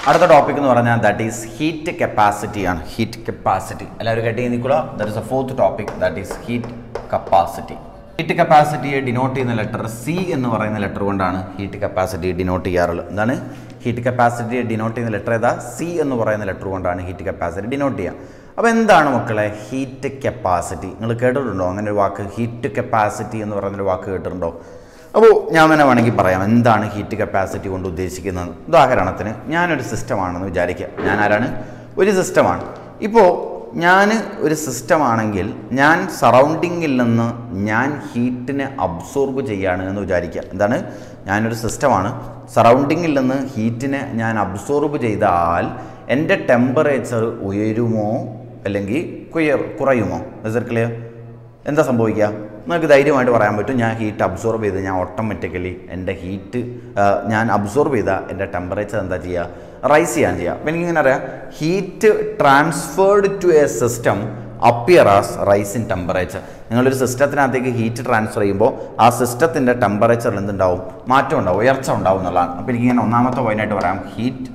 അടുത്ത ടോപ്പിക് എന്ന് പറഞ്ഞാൽ ദാറ്റ് ഈസ് ഹീറ്റ് കപ്പാസിറ്റി ആണ് ഹീറ്റ് കപ്പാസിറ്റി എല്ലാവരും കേട്ടി നിൽക്കുക that is a fourth topic that is heat capacity heat കപ്പാസിറ്റിയെ ഡിനോട്ട് ചെയ്യുന്ന ലെറ്റർ സി എന്ന് പറയുന്ന ലെറ്റർ കൊണ്ടാണ് ഹീറ്റ് കപ്പാസിറ്റി ഡിനോട്ട് ചെയ്യാറുള്ളത് എന്താണ് ഹീറ്റ് കപ്പാസിറ്റിയെ ഡിനോട്ട് ചെയ്യുന്ന ലെറ്റർ ഏതാ സി എന്ന് പറയുന്ന ലെറ്റർ കൊണ്ടാണ് ഹീറ്റ് കപ്പാസിറ്റി ഡിനോട്ട് ചെയ്യുക അപ്പോൾ എന്താണ് മക്കളെ ഹീറ്റ് കപ്പാസിറ്റി നിങ്ങൾ കേട്ടിട്ടുണ്ടോ അങ്ങനെ ഒരു വാക്ക് ഹീറ്റ് കപ്പാസിറ്റി എന്ന് പറയുന്നൊരു വാക്ക് കേട്ടിട്ടുണ്ടോ അപ്പോൾ ഞാൻ തന്നെ വേണമെങ്കിൽ പറയാം എന്താണ് ഹീറ്റ് കപ്പാസിറ്റി കൊണ്ട് ഉദ്ദേശിക്കുന്നത് ഉദാഹരണത്തിന് ഞാനൊരു സിസ്റ്റമാണെന്ന് വിചാരിക്കുക ഞാൻ ആരാണ് ഒരു സിസ്റ്റമാണ് ഇപ്പോൾ ഞാൻ ഒരു സിസ്റ്റമാണെങ്കിൽ ഞാൻ സറൗണ്ടിങ്ങിൽ നിന്ന് ഞാൻ ഹീറ്റിനെ അബ്സോർബ് ചെയ്യാണ് എന്ന് വിചാരിക്കുക എന്താണ് ഞാനൊരു സിസ്റ്റമാണ് സറൗണ്ടിങ്ങിൽ നിന്ന് ഹീറ്റിനെ ഞാൻ അബ്സോർബ് ചെയ്താൽ എൻ്റെ ടെമ്പറേച്ചർ ഉയരുമോ അല്ലെങ്കിൽ കുയർ കുറയുമോ ഇസ് ക്ലിയർ എന്താ സംഭവിക്കുക നമുക്ക് ധൈര്യമായിട്ട് പറയാൻ പറ്റും ഞാൻ ഹീറ്റ് അബ്സോർബ് ചെയ്ത് ഞാൻ ഓട്ടോമാറ്റിക്കലി എൻ്റെ ഹീറ്റ് ഞാൻ അബ്സോർബ് ചെയ്താൽ എൻ്റെ ടെമ്പറേച്ചർ എന്താ ചെയ്യുക റൈസ് ചെയ്യാൻ ചെയ്യുക അപ്പം എനിക്കിങ്ങനെ അറിയാം heat transferred to a system appear as rise in temperature നിങ്ങളൊരു സിസ്റ്റത്തിനകത്തേക്ക് ഹീറ്റ് ട്രാൻസ്ഫർ ചെയ്യുമ്പോൾ ആ സിസ്റ്റത്തിൻ്റെ ടെമ്പറേച്ചറിൽ എന്തുണ്ടാവും മാറ്റം ഉണ്ടാവും ഉയർച്ച ഉണ്ടാവും എന്നുള്ളതാണ് അപ്പോൾ എനിക്കിങ്ങനെ ഒന്നാമത്തെ പോയിന്റായിട്ട് പറയാം heat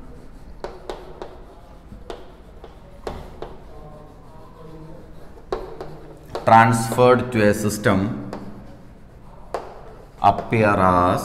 transferred to a system appear as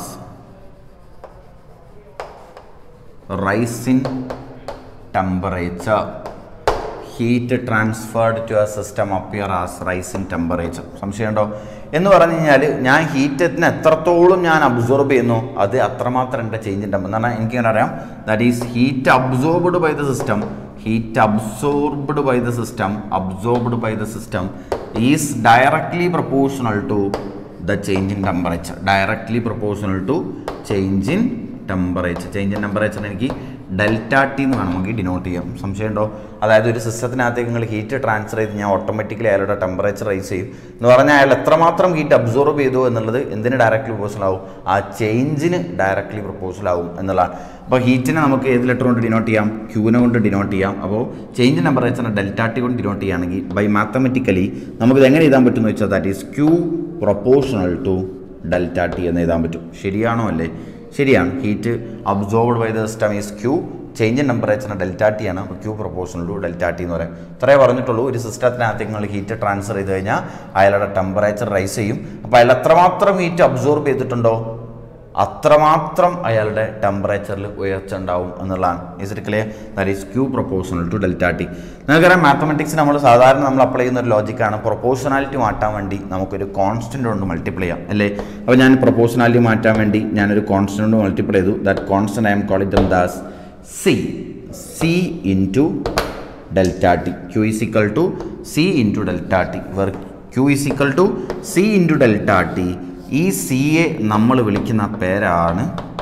rise in temperature heat transferred to a system appear as rise in temperature സംശയമുണ്ടോ എന്ന് പറഞ്ഞു കഴിഞ്ഞാൽ ഞാൻ ഹീറ്റത്തിന് എത്രത്തോളം ഞാൻ അബ്സോർബ് ചെയ്യുന്നു അത് അത്രമാത്രം എൻ്റെ ചേഞ്ച് ഉണ്ടാകും എന്ന് പറഞ്ഞാൽ എനിക്കിങ്ങനെ അറിയാം that is heat absorbed by the system heat absorbed by the system absorbed by the system is directly proportional to the change in temperature directly proportional to change in temperature change in temperature എനിക്ക് delta T എന്ന് വേണമെങ്കിൽ denote ചെയ്യാം സംശയമുണ്ടോ അതായത് ഒരു സിസ്റ്റത്തിനകത്തേക്ക് നിങ്ങൾ heat transfer ചെയ്ത് ഞാൻ ഓട്ടോമാറ്റിക്കലി അയാളുടെ ടെമ്പറേച്ചർ റൈസ് ചെയ്യും എന്ന് പറഞ്ഞാൽ അയാൾ എത്രമാത്രം ഹീറ്റ് അബ്സോർബ് ചെയ്തു എന്നുള്ളത് എന്തിന് ഡയറക്റ്റ്ലി പ്രൊപ്പോസൽ ആവും ആ ചേഞ്ചിന് ഡയറക്റ്റ്ലി പ്രൊപ്പോസൽ ആവും എന്നുള്ളതാണ് അപ്പോൾ ഹീറ്റിനെ നമുക്ക് ഏത് ലെറ്റർ കൊണ്ട് ഡിനോട്ട് ചെയ്യാം ക്യൂനെ കൊണ്ട് ഡിനോട്ട് ചെയ്യാം അപ്പോൾ ചേഞ്ച് ടെമ്പറേച്ചറിനെ ഡെൽറ്റ ടി കൊണ്ട് ഡിനോട്ട് ചെയ്യുകയാണെങ്കിൽ ബൈ മാത്തമെറ്റിക്കലി നമുക്കിത് എങ്ങനെ എഴുതാൻ പറ്റുമെന്ന് വെച്ചാൽ that is Q proportional to delta T എന്ന് എഴുതാൻ പറ്റും ശരിയാണോ അല്ലേ ശരിയാണ് heat absorbed by the system is Q change in ടെമ്പറേച്ചറിന് ഡെൽറ്റ ടി ആണ് അപ്പോൾ Q proportional to delta T എന്ന് പറയും ഇത്രയേ പറഞ്ഞിട്ടുള്ളൂ ഒരു സിസ്റ്റത്തിനകത്തേക്ക് നിങ്ങൾ ഹീറ്റ് ട്രാൻസ്ഫർ ചെയ്ത് കഴിഞ്ഞാൽ അയാളുടെ ടെമ്പറേച്ചർ റൈസ് ചെയ്യും അപ്പോൾ അയാൾ എത്രമാത്രം ഹീറ്റ് അബ്സോർബ് ചെയ്തിട്ടുണ്ടോ അത്രമാത്രം അയാളുടെ ടെമ്പറേച്ചറിൽ ഉയർച്ച ഉണ്ടാവും എന്നുള്ളതാണ് is it clear that is Q proportional to delta T നിങ്ങൾക്കറിയാം മാത്തമെറ്റിക്സ് നമ്മൾ സാധാരണ നമ്മൾ അപ്ലൈ ചെയ്യുന്ന ഒരു ലോജിക്കാണ് പ്രൊപ്പോർഷണാലിറ്റി മാറ്റാൻ വേണ്ടി നമുക്കൊരു കോൺസ്റ്റൻ്റ് കൊണ്ട് മൾട്ടിപ്ലൈ ചെയ്യാം അല്ലേ അപ്പോൾ ഞാൻ പ്രൊപ്പോർഷണാലിറ്റി മാറ്റാൻ വേണ്ടി ഞാനൊരു കോൺസ്റ്റൻ്റ് കൊണ്ട് മൾട്ടിപ്ലൈ ചെയ്തു that constant I am calling this C C into delta T Q is equal to C into delta T where Q is equal to C into delta T ഈ സിയെ നമ്മൾ വിളിക്കുന്ന പേരാണ്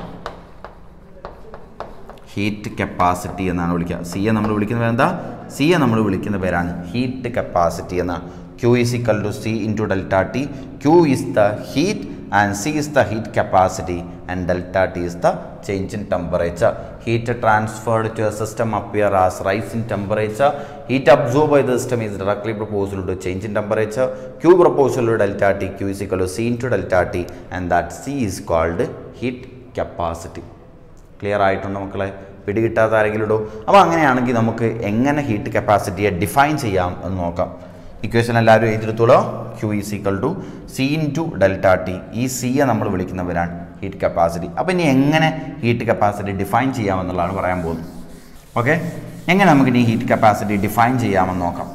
ഹീറ്റ് കപ്പാസിറ്റി എന്നാണ് വിളിക്കുക സിയെ നമ്മൾ വിളിക്കുന്ന പേരെന്താ സിയെ നമ്മൾ വിളിക്കുന്ന പേരാണ് ഹീറ്റ് കപ്പാസിറ്റി എന്നാണ് Q is equal to C into delta T Q is the heat and C is the heat capacity and delta T is the change in temperature heat transferred to a system appear as rise in temperature heat absorb by the system is directly proportional to change in temperature Q proportional to delta T Q is equal to C into delta T and that C is called heat capacity clear ആയിട്ടുണ്ടോ മക്കളെ പിടികിട്ടാത്ത ആരെങ്കിലും ഇടൂ അപ്പോൾ അങ്ങനെയാണെങ്കിൽ നമുക്ക് എങ്ങനെ heat കപ്പാസിറ്റിയെ define ചെയ്യാം എന്ന് നോക്കാം ഇക്വേഷൻ എല്ലാവരും എഴുതിയെടുത്തോളൂ Q is equal to C into delta T ഈ സിയെ നമ്മൾ വിളിക്കുന്നവരാണ് ഹീറ്റ് കപ്പാസിറ്റി അപ്പോൾ ഇനി എങ്ങനെ ഹീറ്റ് കപ്പാസിറ്റി ഡിഫൈൻ ചെയ്യാമെന്നുള്ളതാണ് പറയാൻ പോകുന്നത് ഓക്കെ എങ്ങനെ നമുക്ക് ഇനി ഹീറ്റ് കപ്പാസിറ്റി ഡിഫൈൻ ചെയ്യാമെന്ന് നോക്കാം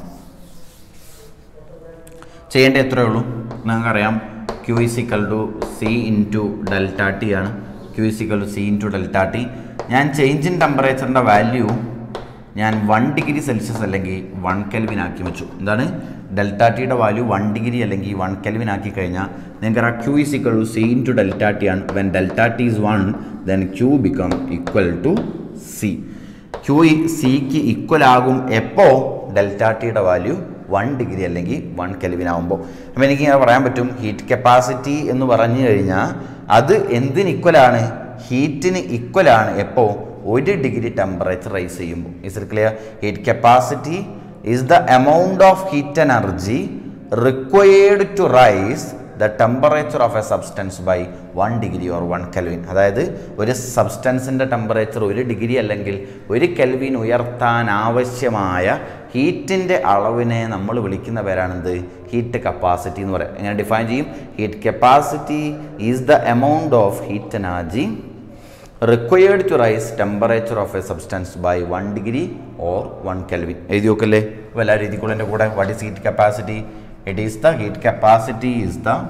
ചെയ്യേണ്ട എത്രയേ ഉള്ളൂ നിങ്ങൾക്കറിയാം Q is equal to C into delta T ആണ് Q is equal to C into delta T ഞാൻ ചേഞ്ച് ഇൻ ടെമ്പറേച്ചറിൻ്റെ വാല്യൂ ഞാൻ വൺ ഡിഗ്രി സെൽഷ്യസ് അല്ലെങ്കിൽ വൺ കെൽവിൻ ആക്കി വെച്ചു എന്താണ് ഡെൽറ്റ ടിയുടെ വാല്യൂ വൺ ഡിഗ്രി അല്ലെങ്കിൽ വൺ കെൽവിൻ ആക്കി കഴിഞ്ഞാൽ നിങ്ങൾക്ക് ആ Q is equal to C into delta T ആണ് when delta T is one then Q become equal to C Q സിക്ക് ഈക്വൽ ആകും എപ്പോൾ ഡെൽറ്റ ടിയുടെ വാല്യൂ വൺ ഡിഗ്രി അല്ലെങ്കിൽ വൺ കെൽവിൻ ആകുമ്പോൾ അപ്പോൾ എനിക്ക് ഇങ്ങനെ പറയാൻ പറ്റും ഹീറ്റ് കപ്പാസിറ്റി എന്ന് പറഞ്ഞു കഴിഞ്ഞാൽ അത് എന്തിന് ഈക്വലാണ് ഹീറ്റിന് ഈക്വലാണ് എപ്പോൾ ഒരു ഡിഗ്രി ടെമ്പറേച്ചർ റൈസ് ചെയ്യുമ്പോൾ is it clear heat capacity is the amount of heat energy required to rice the temperature of a substance by one degree or one kelvin അതായത് ഒരു സബ്സ്റ്റൻസിൻ്റെ ടെമ്പറേച്ചർ ഒരു ഡിഗ്രി അല്ലെങ്കിൽ ഒരു കെൽവിൻ ഉയർത്താൻ ആവശ്യമായ ഹീറ്റിൻ്റെ അളവിനെ നമ്മൾ വിളിക്കുന്ന പേരാണെന്ത് ഹീറ്റ് കപ്പാസിറ്റി എന്ന് പറയാം എങ്ങനെ ഡിഫൈൻ ചെയ്യും heat capacity is the amount of heat energy required to rise temperature of a substance by one degree or one kelvin എഴുതി നോക്കല്ലേ അപ്പോൾ എല്ലാവരും എഴുതിക്കൊള്ളിൻ്റെ കൂടെ what is heat capacity it is the heat capacity is the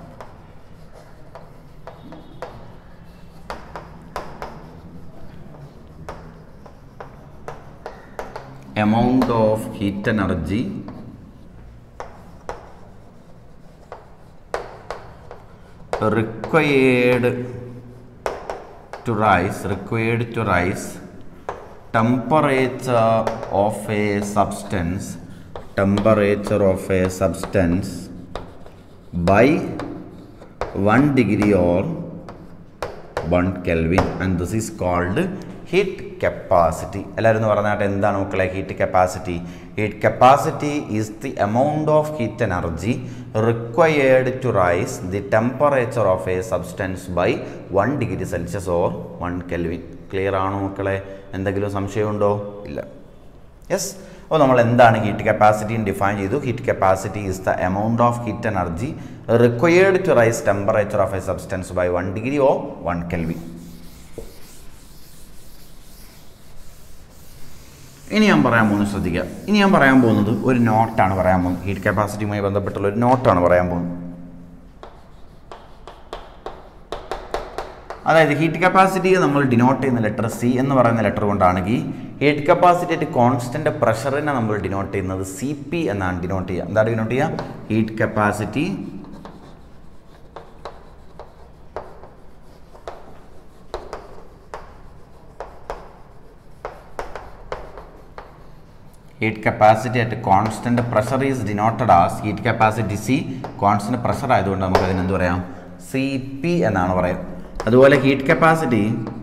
amount of heat energy required to rise required to rise temperature of a substance temperature of a substance by 1 degree or 1 Kelvin and this is called heat capacity എല്ലാവരും ഒന്ന് പറഞ്ഞാട്ട് എന്താണ് മക്കളെ heat capacity heat capacity is the amount of heat energy required to rise the temperature of a substance by one degree Celsius or one kelvin clear ആണോ മക്കളെ എന്തെങ്കിലും സംശയമുണ്ടോ ഇല്ല യെസ് അപ്പോൾ നമ്മൾ എന്താണ് ഹീറ്റ് കപ്പാസിറ്റി ഡിഫൈൻ ചെയ്തു heat capacity is the amount of heat energy required to rise temperature of a substance by one degree or one kelvin ഇനി ഞാൻ പറയാൻ പോകുന്നത് ശ്രദ്ധിക്കുക ഇനി ഞാൻ പറയാൻ പോകുന്നത് ഒരു നോട്ടാണ് പറയാൻ പോകുന്നത് ഹീറ്റ് കപ്പാസിറ്റിയുമായി ബന്ധപ്പെട്ടുള്ള ഒരു നോട്ടാണ് പറയാൻ പോകുന്നത് അതായത് ഹീറ്റ് കപ്പാസിറ്റി നമ്മൾ ഡിനോട്ട് ചെയ്യുന്ന ലെറ്റർ സി എന്ന് പറയുന്ന ലെറ്റർ കൊണ്ടാണെങ്കിൽ ഹീറ്റ് കപ്പാസിറ്റി ആയിട്ട് കോൺസ്റ്റന്റ് പ്രഷറിനെ നമ്മൾ ഡിനോട്ട് ചെയ്യുന്നത് സി പി എന്നാണ് ഡിനോട്ട് ചെയ്യുക എന്താണ് ഡിനോട്ട് ചെയ്യുക heat capacity heat capacity at constant pressure is denoted as heat capacity C constant pressure ആയതുകൊണ്ട് നമുക്ക് അതിന് എന്ത് പറയാം സി പി എന്നാണ് പറയാം അതുപോലെ heat capacity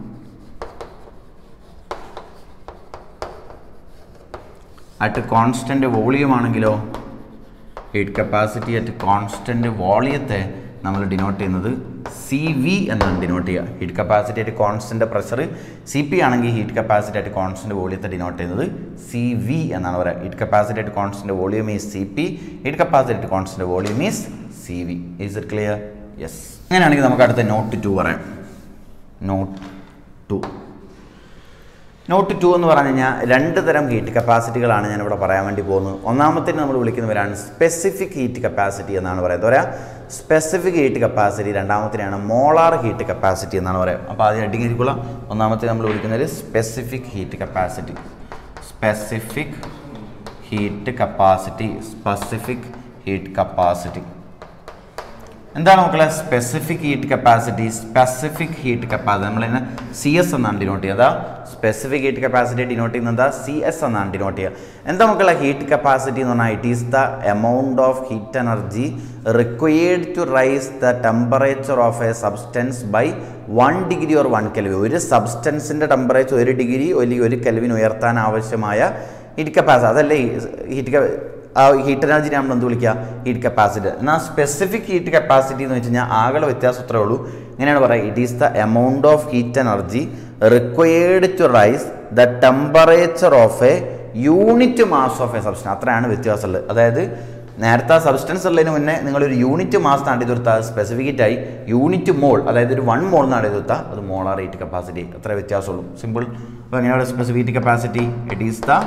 at constant volume ആണെങ്കിലോ ഹീറ്റ് കപ്പാസിറ്റി അറ്റ് കോൺസ്റ്റന്റ് വോളിയത്തെ നമ്മൾ ഡിനോട്ട് ചെയ്യുന്നത് സി വി എന്നാണ് ഡിനോട്ട് ചെയ്യുക heat capacity at constant pressure C P ആണെങ്കിൽ ഹീറ്റ് കപ്പാസിറ്റി അറ്റ് കോൺസ്റ്റന്റ് വോളിയത്തെ ഡിനോട്ട് ചെയ്യുന്നത് സി വി എന്നാണ് പറയുക heat capacity at constant volume is C P heat capacity at constant volume is C V is it clear yes അങ്ങനെയാണെങ്കിൽ നമുക്ക് അടുത്ത note two പറയാം note to not two എന്ന് പറഞ്ഞു കഴിഞ്ഞാൽ രണ്ട് തരം ഹീറ്റ് കപ്പാസിറ്റികളാണ് ഞാനിവിടെ പറയാൻ വേണ്ടി പോകുന്നത് ഒന്നാമത്തേന് നമ്മൾ വിളിക്കുന്നവരാണ് സ്പെസിഫിക് ഹീറ്റ് കപ്പാസിറ്റി എന്നാണ് പറയുന്നത് പറയാം സ്പെസിഫിക് ഹീറ്റ് കപ്പാസിറ്റി രണ്ടാമത്തിനാണ് മോളാർ ഹീറ്റ് കപ്പാസിറ്റി എന്നാണ് പറയുക അപ്പോൾ ആദ്യം ഹെഡിങ് ഇരിക്കുക ഒന്നാമത്തെ നമ്മൾ വിളിക്കുന്നത് specific heat capacity specific heat capacity specific heat capacity എന്താണ് മക്കളെ specific heat capacity specific heat capacity നമ്മൾ ഇതിനെ സി എസ് എന്നാണ് ഡിനോട്ട് ചെയ്യുക സ്പെസിഫിക് ഹീറ്റ് കപ്പാസിറ്റി ഡിനോട്ട് ചെയ്യുന്നത് സി എസ് എന്നാണ് ഡിനോട്ട് ചെയ്യുക എന്താ മക്കളെ ഹീറ്റ് കപ്പാസിറ്റി എന്ന് പറഞ്ഞാൽ it is the amount of heat energy required to rice the temperature of a substance by one degree or one kelvin ഒരു സബ്സ്റ്റൻസിൻ്റെ ടെമ്പറേച്ചർ ഒരു ഡിഗ്രി അല്ലെങ്കിൽ ഒരു കെൽവിൻ ഉയർത്താൻ ആവശ്യമായ ഹീറ്റ് കപ്പാസിറ്റി അതല്ലേ ഹീറ്റ് ആ ഹീറ്റ് എനർജിനെ നമ്മൾ എന്ത് വിളിക്കുക ഹീറ്റ് കപ്പാസിറ്റി എന്നാൽ സ്പെസിഫിക് ഹീറ്റ് കപ്പാസിറ്റി എന്ന് വെച്ച് കഴിഞ്ഞാൽ ആകെ വ്യത്യാസം ഇത്രേ ഉള്ളൂ ഇങ്ങനെയാണ് പറയുക it is the amount of heat energy required to rice the temperature of a unit mass of a substance അത്രയാണ് വ്യത്യാസമുള്ളത് അതായത് നേരത്തെ സബ്സ്റ്റൻസ് ഉള്ളതിന് മുന്നേ നിങ്ങളൊരു യൂണിറ്റ് മാസ് നാടി തീർത്താൽ സ്പെസിഫിക് ഹീറ്റായി യൂണിറ്റ് മോൾ അതായത് ഒരു വൺ മോൾ നാടി തീർത്താൽ അത് മോളാർ ഹീറ്റ് കപ്പാസിറ്റി അത്ര വ്യത്യാസമുള്ളൂ സിമ്പിൾ അപ്പോൾ എങ്ങനെയാണ് specific heat capacity it is the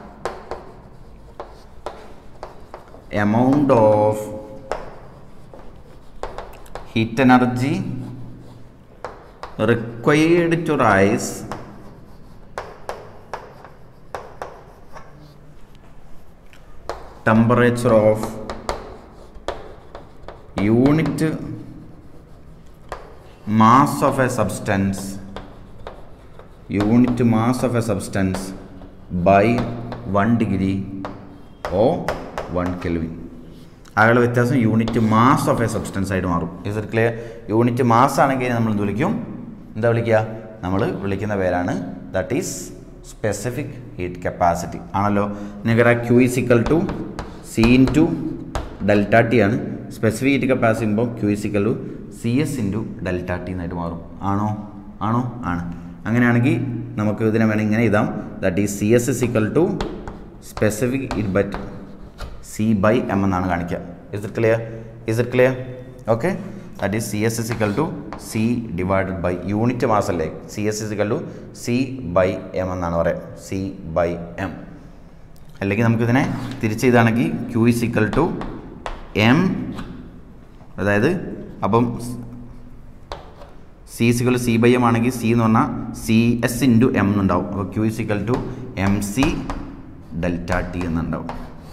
amount of heat energy required to rise temperature of unit mass of a substance unit mass of a substance by 1 degree or one kelvin ആകെയുള്ള വ്യത്യാസം unit mass of a substance ആയിട്ട് മാറും is it clear unit mass ആണെങ്കിൽ നമ്മൾ എന്ത് വിളിക്കും എന്താ വിളിക്കുക നമ്മൾ വിളിക്കുന്ന പേരാണ് that is specific heat capacity ആണല്ലോ നിങ്ങൾക്കറിയാം Q is equal to C into delta T ആണ് സ്പെസിഫിക് ഹീറ്റ് കപ്പാസിറ്റി ചെയ്യുമ്പോൾ Q is equal to C S into delta T എന്നായിട്ട് മാറും ആണോ ആണോ ആണ് അങ്ങനെയാണെങ്കിൽ നമുക്ക് ഇതിനെ വേണമെങ്കിൽ ഇങ്ങനെ എഴുതാം ദാറ്റ് ഈ C S is equal to specific it but C by M എന്നാണ് കാണിക്കുക is it clear is it clear okay that is C S is equal to C divided by unit mass അല്ലേ C S is equal to C by M എന്നാണ് പറയുക C by M അല്ലെങ്കിൽ നമുക്കിതിനെ തിരിച്ച് ചെയ്താണെങ്കിൽ Q is equal to M അതായത് അപ്പം C is equal C by M ആണെങ്കിൽ സി എന്ന് പറഞ്ഞാൽ സി എസ് ഇൻറ്റു എം എന്നുണ്ടാവും അപ്പോൾ Q is equal to M C delta T എന്നുണ്ടാവും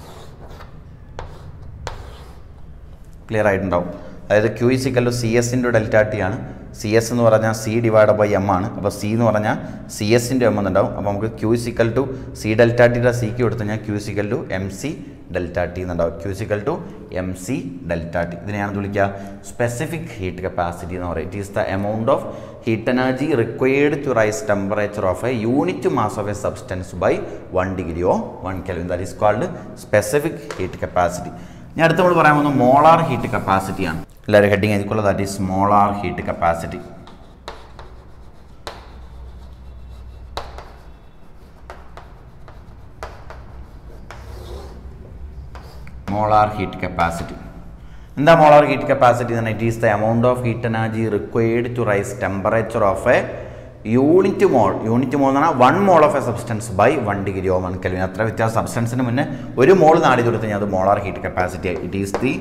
ക്ലിയർ ആയിട്ടുണ്ടാവും അതായത് Q is equal to C S into delta T ആണ് സി എസ് എന്ന് പറഞ്ഞാൽ സി ഡിവൈഡ് ബൈ എം ആണ് അപ്പോൾ സി എന്ന് പറഞ്ഞാൽ സി എസ് ഇൻറ്റു എം എന്നുണ്ടാവും അപ്പോൾ നമുക്ക് Q is equal to C delta ടിയുടെ സിക്ക് കൊടുത്തു കഴിഞ്ഞാൽ Q is equal to M C delta T എന്നുണ്ടാവും Q is equal to M C delta T ഇതിനെയാണ് വിളിക്കുക സ്പെസിഫിക് ഹീറ്റ് കപ്പാസിറ്റി എന്ന് പറയുന്നത് it is the amount of heat energy required to rise temperature of a unit mass of a substance by one degree or one kelvin that is called specific heat capacity ഞാൻ അടുത്ത നമ്മൾ പറയാൻ പോകുന്നത് molar heat കപ്പാസിറ്റിയാണ് എല്ലാവരും heading എഴുതിക്കൊള്ള that is molar heat capacity molar heat capacity എന്താ molar heat capacity എന്ന് പറഞ്ഞാൽ it is the amount of heat energy required to rise temperature of a unit mole unit mole എന്ന് പറഞ്ഞാൽ one mole of a substance by one degree or one kelvin അത്ര വ്യത്യാസം സബ്സ്റ്റൻസിന് മുന്നേ ഒരു മോൾ നാടി കൊടുത്ത് കഴിഞ്ഞാൽ അത് molar heat capacity it is the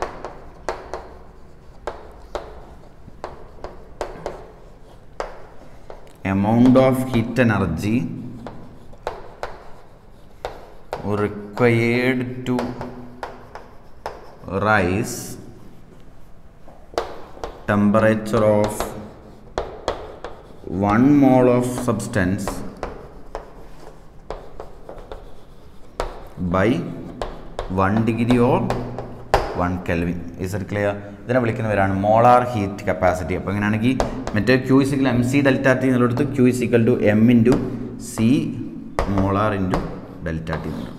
amount of heat energy required to rise temperature of 1 mole of substance by 1 degree or 1 kelvin is it clear ഇതിനെ വിളിക്കുന്നവരാണ് molar heat capacity അപ്പോൾ അങ്ങനെയാണെങ്കിൽ മറ്റേ Q is equal M C delta T എന്നുള്ളടത്ത് Q is equal to M into C molar into delta T എന്നുണ്ട്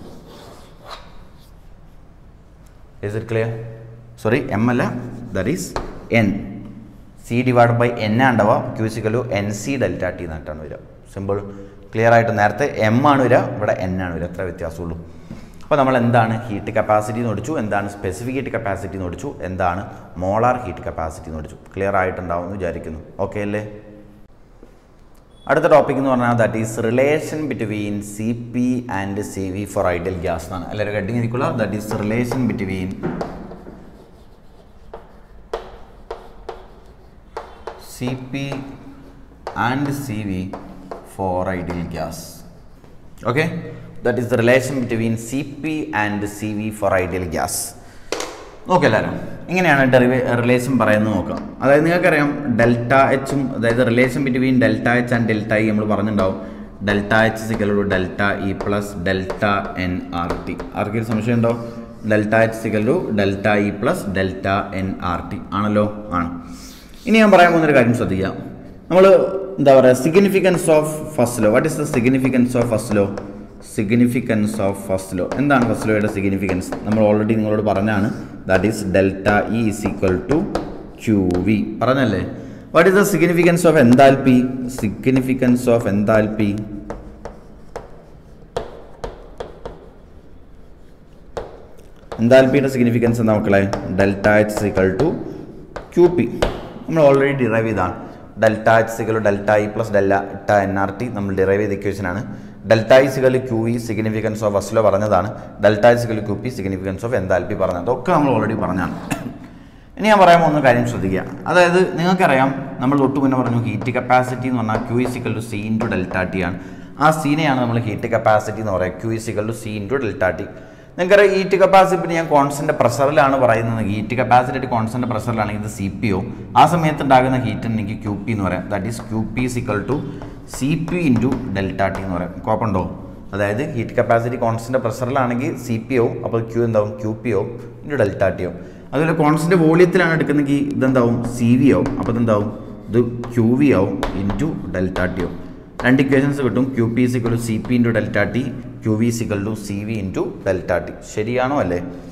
is it clear sorry M അല്ല that is N C divide by N ആണ്ടവ Q is equal to N C delta T എന്നിട്ടാണ് വരിക simple clear ആയിട്ട് നേരത്തെ M ആണ് വരിക ഇവിടെ എൻ ആണ് വരിക എത്ര വ്യത്യാസമുള്ളൂ അപ്പോൾ നമ്മൾ എന്താണ് ഹീറ്റ് കപ്പാസിറ്റി എന്ന് പഠിച്ചു എന്താണ് സ്പെസിഫിക് ഹീറ്റ് കപ്പാസിറ്റി എന്ന് പഠിച്ചു എന്താണ് മോളാർ ഹീറ്റ് കപ്പാസിറ്റി എന്ന് പഠിച്ചു ക്ലിയർ ആയിട്ടുണ്ടാവും എന്ന് വിചാരിക്കുന്നു ഓക്കെ അല്ലേ അടുത്ത ടോപ്പിക് എന്ന് പറഞ്ഞാൽ that is relation between C P and C V for ideal gas എന്നാണ് എല്ലാവരും കട്ടിങ് ഇരിക്കുക that is relation between C P and C V for ideal gas okay that is the relation between C P and C V for ideal gas നോക്കാം എല്ലാവരും ഇങ്ങനെയാണ് ഡെറിവേ relation പറയുന്നത് നോക്കാം അതായത് നിങ്ങൾക്കറിയാം ഡെൽറ്റ എച്ചും അതായത് relation between delta H and delta E നമ്മൾ പറഞ്ഞിട്ടുണ്ടാവും delta H is equal to delta E plus delta N R T ആർക്കെങ്കിലും സംശയം ഉണ്ടോ delta H is equal to delta E plus delta N R T ആണല്ലോ ആണ് ഇനി ഞാൻ പറയാൻ പോകുന്നൊരു കാര്യം ശ്രദ്ധിക്കാം നമ്മൾ എന്താ പറയുക significance of first law what is the significance of first law significance of first law എന്താണ് ഫസ്റ്റ് ലോയുടെ സിഗ്നിഫിക്കൻസ് നമ്മൾ ഓൾറെഡി നിങ്ങളോട് പറഞ്ഞാണ് that is delta E is equal to Q V പറഞ്ഞല്ലേ what is the significance of enthalpy significance of enthalpy എന്താൽപിയുടെ significance എന്താ മക്കളെ delta H equal to Q P നമ്മൾ ഓൾറെഡി ഡിറൈവ് ചെയ്താണ് delta H is equal delta E plus delta N R T നമ്മൾ derive ചെയ്ത ഇക്വേഷനാണ് delta E is equal Q E significance of first law പറഞ്ഞതാണ് delta E is equal Q P significance of enthalpy പറഞ്ഞത് അതൊക്കെ നമ്മൾ already പറഞ്ഞാണ് ഇനി ഞാൻ പറയാൻ പോകുന്ന കാര്യം ശ്രദ്ധിക്കുക അതായത് നിങ്ങൾക്കറിയാം നമ്മൾ തൊട്ട് മുന്നേ പറഞ്ഞു ഹീറ്റ് കപ്പാസിറ്റി എന്ന് പറഞ്ഞാൽ Q is equal to C into delta T ആണ് ആ സീനെയാണ് നമ്മൾ ഹീറ്റ് കപ്പാസിറ്റി എന്ന് പറയുക Q is equal to C into delta T നിങ്ങൾക്കറിയാം ഹീറ്റ് കപ്പാസിറ്റി ഞാൻ കോൺസ്റ്റന്റ് പ്രഷറിലാണ് പറയുന്നത് ഹീറ്റ് കപ്പാസിറ്റി കോൺസ്റ്റന്റ് പ്രഷറിലാണെങ്കിൽ ഇത് സി പി ഒ ആ സമയത്ത് ഉണ്ടാകുന്ന ഹീറ്റ് എനിക്ക് ക്യൂ പി എന്ന് പറയാം that is Q P is equal to C P into delta T എന്ന് പറയാം കുഴപ്പമുണ്ടോ അതായത് ഹീറ്റ് കപ്പാസിറ്റി കോൺസ്റ്റന്റ് പ്രഷറിലാണെങ്കിൽ സി പി ഒ അപ്പോൾ ക്യൂ എന്താവും ക്യൂ പി ഒ ഇൻറ്റു ഡെൽറ്റ ടി ഒ അതുപോലെ കോൺസ്റ്റന്റ് വോളിയത്തിലാണ് എടുക്കുന്നെങ്കിൽ ഇതെന്താവും സി വി ആവും അപ്പോൾ ഇതെന്താവും ഇത് ക്യൂ വി ആവും ഇൻറ്റു ഡെൽറ്റ ടി ഒ രണ്ട് ഇക്വേഷൻസ് കിട്ടും Q P is equal to C P into delta T Q V is equal to C V into delta T ശരിയാണോ അല്ലേ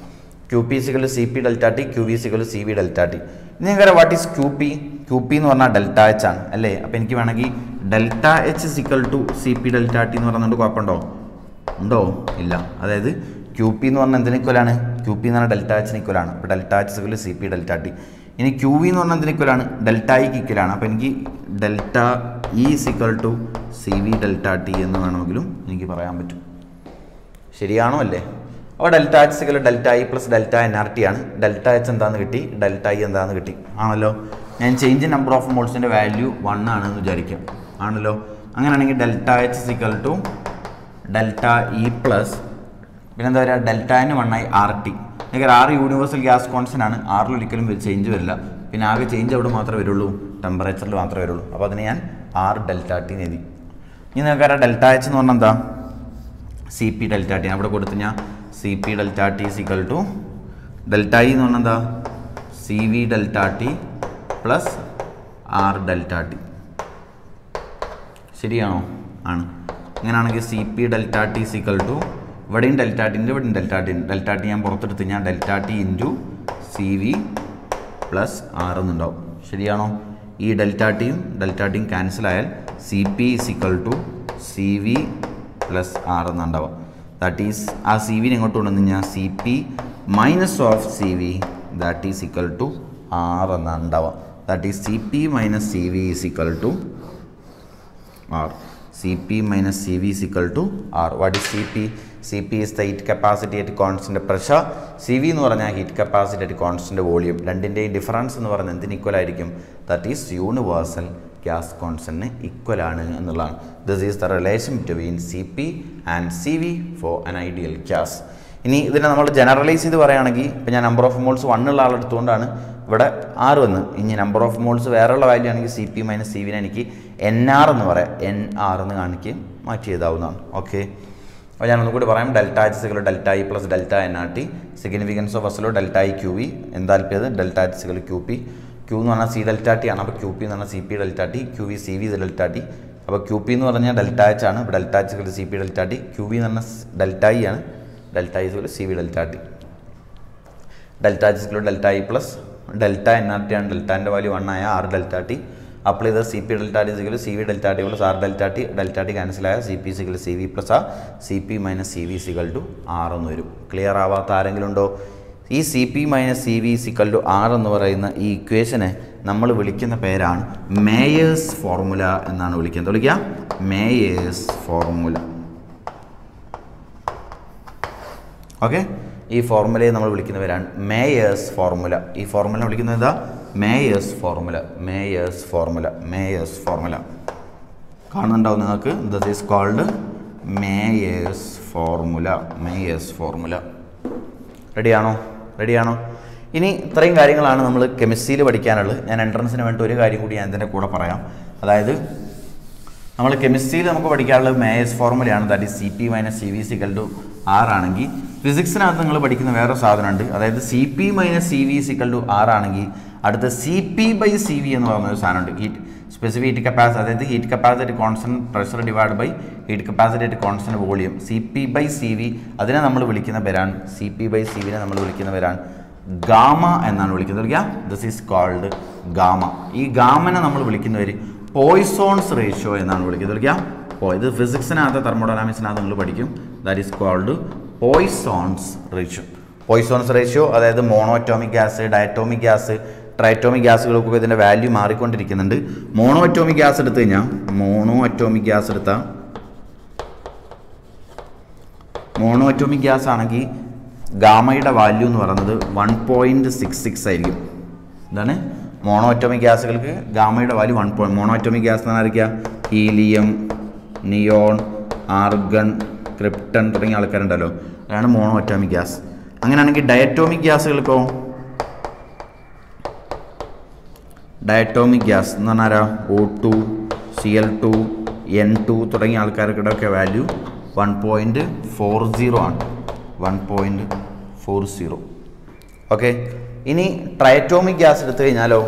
Q P is equal C P delta T Q V is equal C V delta T ഇനി നിങ്ങൾക്കറിയാം what is Q P Q P എന്ന് പറഞ്ഞാൽ delta H ആണ് അല്ലേ അപ്പോൾ എനിക്ക് വേണമെങ്കിൽ delta H is equal to C P delta T എന്ന് പറയുന്നുണ്ട് കുഴപ്പമുണ്ടോ ഉണ്ടോ ഇല്ല അതായത് ക്യൂ പി എന്ന് പറഞ്ഞാൽ എന്തിന് ഇക്വലാണ് ക്യൂ പി എന്ന് പറഞ്ഞാൽ ഡെൽറ്റ എച്ചിന് ഇക്വലാണ് അപ്പോൾ delta H is equal C P delta T ഇനി ക്യൂ വി എന്ന് പറഞ്ഞാൽ എന്തിന് ഇക്വലാണ് ഡെൽറ്റ ഇക്ക് ഇക്വലാണ് അപ്പോൾ എനിക്ക് delta E is equal to C V delta T എന്ന് വേണമെങ്കിലും എനിക്ക് പറയാൻ പറ്റും ശരിയാണോ അല്ലേ അപ്പോൾ delta H is equal delta I plus delta N R T ആണ് ഡെൽറ്റ എച്ച് എന്താന്ന് കിട്ടി ഡെൽറ്റ ഐ എന്താന്ന് കിട്ടി ആണല്ലോ ഞാൻ ചേഞ്ച് നമ്പർ ഓഫ് മോൾസിൻ്റെ വാല്യൂ വൺ ആണെന്ന് വിചാരിക്കാം ആണല്ലോ അങ്ങനെയാണെങ്കിൽ delta H is equal to delta E plus പിന്നെന്താ പറയുക delta N one I R T എനിക്ക് ആറ് യൂണിവേഴ്സൽ ഗ്യാസ് കോൺസ്റ്റൻ്റ് ആണ് ആറിൽ ഒരിക്കലും ചേഞ്ച് വരില്ല പിന്നെ ആകെ ചേഞ്ച് അവിടെ മാത്രമേ വരുള്ളൂ ടെമ്പറേച്ചറിൽ മാത്രമേ വരുള്ളൂ അപ്പോൾ അതിന് ഞാൻ ആറ് ഡെൽറ്റ ടി എന്ന് എഴുതി ഇനി നിങ്ങൾക്കറിയാം ഡെൽറ്റ എച്ച് എന്ന് പറഞ്ഞാൽ എന്താ സി പി ഡെൽറ്റ ടി അവിടെ കൊടുത്ത് ഞാൻ C P delta T is equal to delta E എന്ന് പറഞ്ഞാൽ എന്താ C V delta T plus R delta T ശരിയാണോ ആണ് അങ്ങനെയാണെങ്കിൽ C P delta T is equal to ഇവിടെയും ഡെൽറ്റ ടിൻ്റെ ഇവിടെയും ഡെൽറ്റ ടി ഡെൽറ്റ ടി ഞാൻ പുറത്തെടുത്ത് ഞാൻ delta T into C V plus R എന്നുണ്ടാവും ശരിയാണോ ഈ ഡെൽറ്റ ടിയും ഡെൽറ്റ ടിയും ക്യാൻസൽ ആയാൽ C P is equal to C V plus R എന്നുണ്ടാവും ദാറ്റ് ഈസ് ആ സി വിനെ ഇങ്ങോട്ട് കൊണ്ടുവന്ന് ഞാൻ C P minus of C V that is equal to R എന്നാണ് ഉണ്ടാവുക ദാറ്റ് is C P minus C V is equal to R. Cp minus Cv is equal to R. What is Cp? Cp is the heat capacity at constant pressure. Cv എന്ന് പറഞ്ഞാൽ heat capacity at constant volume രണ്ടിൻ്റെയും difference എന്ന് പറഞ്ഞാൽ എന്തിന് equal ആയിരിക്കും that is universal gas കോൺസ്റ്റന്റിന് equal ആണ് എന്നുള്ളതാണ് this is the relation between C P and C V for an ideal gas ഇനി ഇതിനെ നമ്മൾ ജനറലൈസ് ചെയ്ത് പറയുകയാണെങ്കിൽ ഇപ്പം ഞാൻ നമ്പർ ഓഫ് മോൾസ് വണ്ണുള്ള ആളെടുത്തുകൊണ്ടാണ് ഇവിടെ ആറ് വന്ന് ഇനി നമ്പർ ഓഫ് മോൾസ് വേറെയുള്ള വാല്യൂ ആണെങ്കിൽ സി പി മൈനസ് സി വിനെ എനിക്ക് എൻ ആർ എന്ന് പറയാം എൻ ആർ എന്ന് കാണിക്ക് മാറ്റി എഴുതാവുന്നതാണ് ഓക്കെ അപ്പോൾ ഞാൻ ഒന്നുകൂടി പറയാം delta H is equal delta I plus delta N R T significance of അസലോ ഡെൽറ്റ ഐ ക്യൂ വി എന്താൽപ്പിയത് delta H is equal Q P Q എന്ന് പറഞ്ഞാൽ സി ഡെൽറ്റ ടി ആണ് അപ്പോൾ ക്യൂ പി എന്ന് പറഞ്ഞാൽ C P delta T Q V C V delta T അപ്പോൾ Q P എന്ന് പറഞ്ഞാൽ ഡെൽറ്റ എച്ച് ആണ് ഇപ്പോൾ delta H is equal C P delta T Q V എന്ന് പറഞ്ഞാൽ ഡെൽറ്റ ഐ ആണ് delta I is equal C V delta T delta H is equal delta I plus delta N R T ആണ് ഡെൽറ്റാൻ്റെ value one ആയ R delta T apply ചെയ്ത C P delta T is equal C V delta T plus R delta T delta T ക്യാൻസലായ C P is equal C V plus ആ C P minus C V is equal to R എന്ന് വരും clear ആവാത്ത ആരെങ്കിലും ഉണ്ടോ ഈ C P minus C V is equal to R എന്ന് പറയുന്ന ഈ ഇക്വേഷനെ നമ്മൾ വിളിക്കുന്ന പേരാണ് മേയേഴ്സ് ഫോർമുല എന്നാണ് വിളിക്കുന്നത് വിളിക്കുക മേയേഴ്സ് ഫോർമുല ഓക്കെ ഈ ഫോർമുലയെ നമ്മൾ വിളിക്കുന്ന പേരാണ് മേയേഴ്സ് ഫോർമുല ഈ ഫോർമുല വിളിക്കുന്നത് എന്താ Mayer's formula Mayer's formula Mayer's formula കാണുന്നുണ്ടാവും നിങ്ങൾക്ക് this is called Mayer's formula Mayer's formula റെഡിയാണോ റെഡിയാണോ ഇനി ഇത്രയും കാര്യങ്ങളാണ് നമ്മൾ കെമിസ്ട്രിയിൽ പഠിക്കാനുള്ളത് ഞാൻ എൻട്രൻസിന് വേണ്ടി ഒരു കാര്യം കൂടി ഞാൻ ഇതിൻ്റെ കൂടെ പറയാം അതായത് നമ്മൾ കെമിസ്ട്രിയിൽ നമുക്ക് പഠിക്കാനുള്ളത് മേയസ് ഫോർമുലയാണ് that is C P minus C V is equal to R ആണെങ്കിൽ ഫിസിക്സിനകത്ത് നിങ്ങൾ പഠിക്കുന്ന വേറെ സാധനമുണ്ട് അതായത് C P minus C V is equal to R ആണെങ്കിൽ അടുത്ത C P by C V എന്ന് പറയുന്ന ഒരു സാധനമുണ്ട് ഹീറ്റ് സ്പെസിഫിക് ഹീറ്റ് കപ്പാസിറ്റി അതായത് heat capacity constant pressure divide by heat capacity constant volume C P by C V അതിനെ നമ്മൾ വിളിക്കുന്ന പേരാണ് സി പി ബൈ സി വിനെ നമ്മൾ വിളിക്കുന്ന പേരാണ് ഗാമ എന്നാണ് വിളിക്കുന്നത് വിളിക്കുക ദിസ് ഈസ് കോൾഡ് ഗാമ ഈ ഗാമനെ നമ്മൾ വിളിക്കുന്നവർ പോയ്സോൺസ് റേഷ്യോ എന്നാണ് വിളിക്കുന്നത് വിളിക്കാം അപ്പോൾ ഇത് ഫിസിക്സിനകത്ത് തെർമോഡൈനാമിക്സിനകത്ത് നിങ്ങൾ പഠിക്കും that is called Poisson's ratio Poisson's ratio അതായത് monoatomic gas diatomic gas triatomic ഗ്യാസുകൾക്കൊക്കെ ഇതിൻ്റെ വാല്യൂ മാറിക്കൊണ്ടിരിക്കുന്നുണ്ട് മോണോ അറ്റോമിക് ഗ്യാസ് എടുത്തു കഴിഞ്ഞാൽ മോണോ അറ്റോമിക് ഗ്യാസ് എടുത്താൽ മോണോ അറ്റോമിക് ഗ്യാസ് ആണെങ്കിൽ ഗാമയുടെ വാല്യൂ എന്ന് പറയുന്നത് വൺ പോയിൻറ്റ് സിക്സ് സിക്സ് ആയിരിക്കും എന്താണ് മോണോ അറ്റോമിക് ഗ്യാസുകൾക്ക് ഗാമയുടെ value one point mono atomic gas എന്ന് ആയിരിക്കുക ഹീലിയം നിയോൺ ആർഗൺ ക്രിപ്റ്റൺ തുടങ്ങിയ ആൾക്കാരുണ്ടല്ലോ അതാണ് മോണോ അറ്റോമിക് ഗ്യാസ് അങ്ങനെയാണെങ്കിൽ ഡയറ്റോമിക് ഗ്യാസുകൾക്കോ ഡയറ്റോമിക് ഗ്യാസ് എന്ന് പറഞ്ഞാൽ ആരാ O two C L two N two തുടങ്ങിയ ആൾക്കാരുടെ ഒക്കെ value one point four zero ആണ് one point four zero okay ഇനി ട്രയറ്റോമിക് ഗ്യാസ് എടുത്തു കഴിഞ്ഞാലോ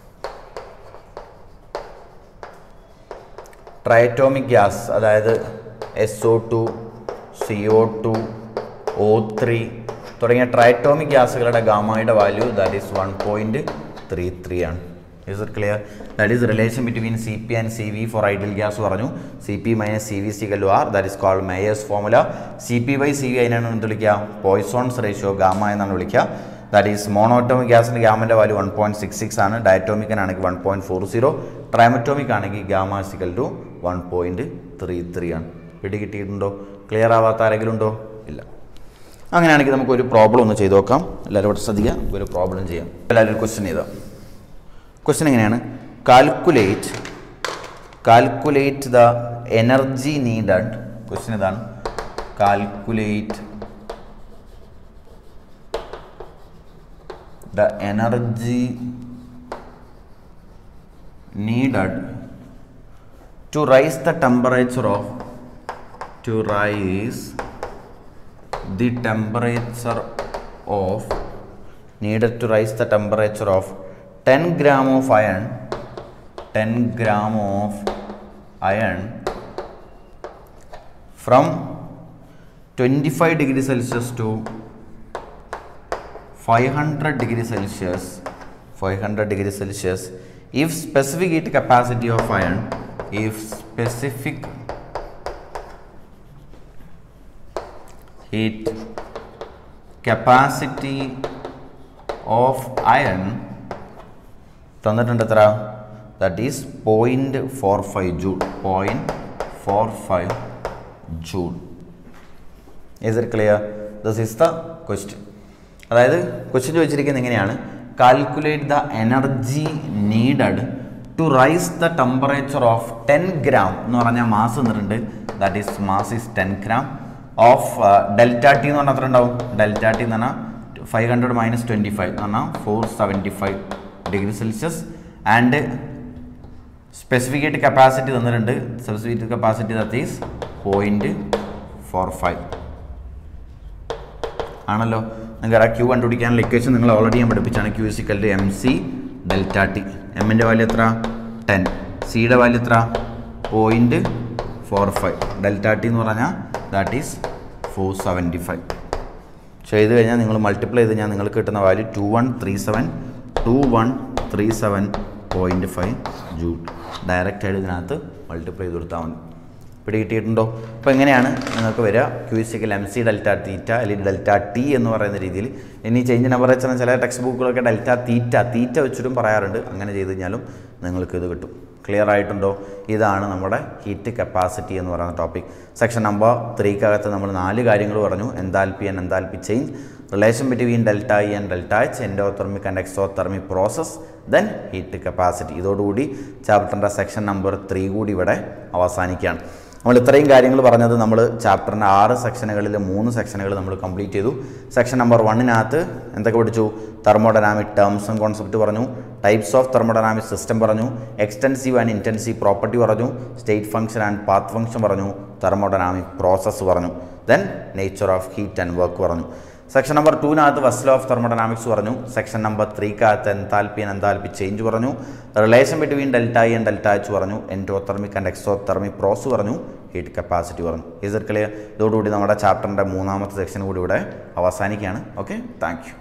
ട്രയറ്റോമിക് ഗ്യാസ് അതായത് S O two C O two O three തുടങ്ങിയ ട്രൈറ്റോമിക് ഗ്യാസുകളുടെ ഗാമയുടെ value that is one point three three ആണ് is it clear that is relation between C P and C V for ideal gas പറഞ്ഞു C P minus C V is equal R that is called Mayer's formula C P by C V അതിനാണ് എന്ത് വിളിക്കുക പോയ്സോൺസ് ratio gamma എന്നാണ് വിളിക്കുക that is monoatomic ഗ്യാസിൻ്റെ ഗാമൻ്റെ value one point six six ആണ് ഡയറ്റോമിക്കിനാണെങ്കിൽ one point four zero triatomic ആണെങ്കിൽ gamma is equal to one point three three ആണ് പിടി കിട്ടിയിട്ടുണ്ടോ ക്ലിയർ ആവാത്ത ആരെങ്കിലും ഉണ്ടോ ഇല്ല അങ്ങനെയാണെങ്കിൽ നമുക്ക് ഒരു പ്രോബ്ലം ഒന്ന് ചെയ്ത് നോക്കാം എല്ലാവരും ഇവിടെ ശ്രദ്ധിക്കുക നമുക്ക് ഒരു പ്രോബ്ലം ചെയ്യാം എല്ലാവരും ഒരു ക്വസ്റ്റ്യൻ ചെയ്താൽ ക്വസ്റ്റ്യൻ എങ്ങനെയാണ് calculate calculate the energy needed question ഇതാണ് calculate the energy needed to raise the temperature of to rise the temperature of needed to rise the temperature of 10 gram of iron 10 gram of iron from 25 degree celsius to 500 degree celsius 500 degree celsius if specific heat capacity of iron if specific heat capacity of iron തന്നിട്ടുണ്ട് എത്ര that is point four five joule point four five joule is it clear this is the question അതായത് question ചോദിച്ചിരിക്കുന്നത് എങ്ങനെയാണ് calculate the energy needed to rice the temperature of ten gram എന്ന് പറഞ്ഞാൽ mass തന്നിട്ടുണ്ട് that is mass is ten gram of delta T എന്ന് പറഞ്ഞാൽ എത്ര ഉണ്ടാവും ഡെൽറ്റ ടി എന്ന് പറഞ്ഞാൽ five hundred minus twenty five എന്ന് പറഞ്ഞാൽ four seventy five degree Celsius and specific capacity തന്നിട്ടുണ്ട് specific capacity that is point four five ആണല്ലോ നിങ്ങൾക്ക് ആ ക്യൂ കണ്ടുപിടിക്കാനുള്ള ഇക്വേഷൻ നിങ്ങൾ ഓൾറെഡി ഞാൻ പഠിപ്പിച്ചാണ് Q is equal to M C delta T എമ്മിൻ്റെ വാല്യൂ എത്ര ടെൻ സിയുടെ വാല്യൂ എത്ര point four five delta T എന്ന് പറഞ്ഞാൽ that is four seventy five ചെയ്ത് കഴിഞ്ഞാൽ നിങ്ങൾ മൾട്ടിപ്ലൈ ചെയ്ത് കഴിഞ്ഞാൽ നിങ്ങൾക്ക് കിട്ടുന്ന value two one three seven two one three seven point five joule direct ആയിട്ട് ഇതിനകത്ത് മൾട്ടിപ്ലൈ ചെയ്ത് കൊടുത്താൽ മതി പിടി കിട്ടിയിട്ടുണ്ടോ അപ്പോൾ എങ്ങനെയാണ് നിങ്ങൾക്ക് വരിക Q is equal M C delta theta അല്ലെങ്കിൽ ഡെൽറ്റ ടി എന്ന് പറയുന്ന രീതിയിൽ ഇനി ചേഞ്ച് നമ്പർ വെച്ചാൽ ചില ടെക്സ്റ്റ് ബുക്കുകളൊക്കെ ഡെൽറ്റ തീറ്റ തീറ്റ വെച്ചിട്ടും പറയാറുണ്ട് അങ്ങനെ ചെയ്ത് കഴിഞ്ഞാലും നിങ്ങൾക്ക് ഇത് കിട്ടും ക്ലിയർ ആയിട്ടുണ്ടോ ഇതാണ് നമ്മുടെ ഹീറ്റ് കപ്പാസിറ്റി എന്ന് പറയുന്ന ടോപ്പിക് സെക്ഷൻ നമ്പർ ത്രീക്കകത്ത് നമ്മൾ നാല് കാര്യങ്ങൾ പറഞ്ഞു enthalpy and enthalpy change relation between delta E and delta H endothermic and exothermic process then heat capacity ഇതോടുകൂടി ചാപ്റ്ററിൻ്റെ സെക്ഷൻ നമ്പർ ത്രീ കൂടി ഇവിടെ അവസാനിക്കുകയാണ് നമ്മൾ ഇത്രയും കാര്യങ്ങൾ പറഞ്ഞത് നമ്മൾ ചാപ്റ്ററിൻ്റെ ആറ് സെക്ഷനുകളിൽ മൂന്ന് സെക്ഷനുകൾ നമ്മൾ കംപ്ലീറ്റ് ചെയ്തു സെക്ഷൻ നമ്പർ വണ്ണിനകത്ത് എന്തൊക്കെ പഠിച്ചു തെർമോഡൈനാമിക് ടേംസ് ആൻഡ് കോൺസെപ്റ്റ് പറഞ്ഞു ടൈപ്സ് ഓഫ് തെർമോഡൈനാമിക് സിസ്റ്റം പറഞ്ഞു എക്സ്റ്റൻസീവ് ആൻഡ് ഇൻറ്റൻസീവ് പ്രോപ്പർട്ടി പറഞ്ഞു state function and path function പറഞ്ഞു തെർമോഡൈനാമിക് പ്രോസസ്സ് പറഞ്ഞു then nature of heat and work പറഞ്ഞു സെക്ഷൻ നമ്പർ ടൂവിനകത്ത് ഫസ്റ്റ് ലോ ഓഫ് തെർമോഡൈനാമിക്സ് പറഞ്ഞു section number ത്രീക്കകത്ത് enthalpy and enthalpy change പറഞ്ഞു relation between delta E and delta H പറഞ്ഞു endothermic and exothermic process പറഞ്ഞു heat capacity പറഞ്ഞു is clear ഇതോടുകൂടി നമ്മുടെ ചാപ്റ്ററിൻ്റെ മൂന്നാമത്തെ സെക്ഷൻ കൂടി ഇവിടെ അവസാനിക്കുകയാണ് ഓക്കെ താങ്ക് യു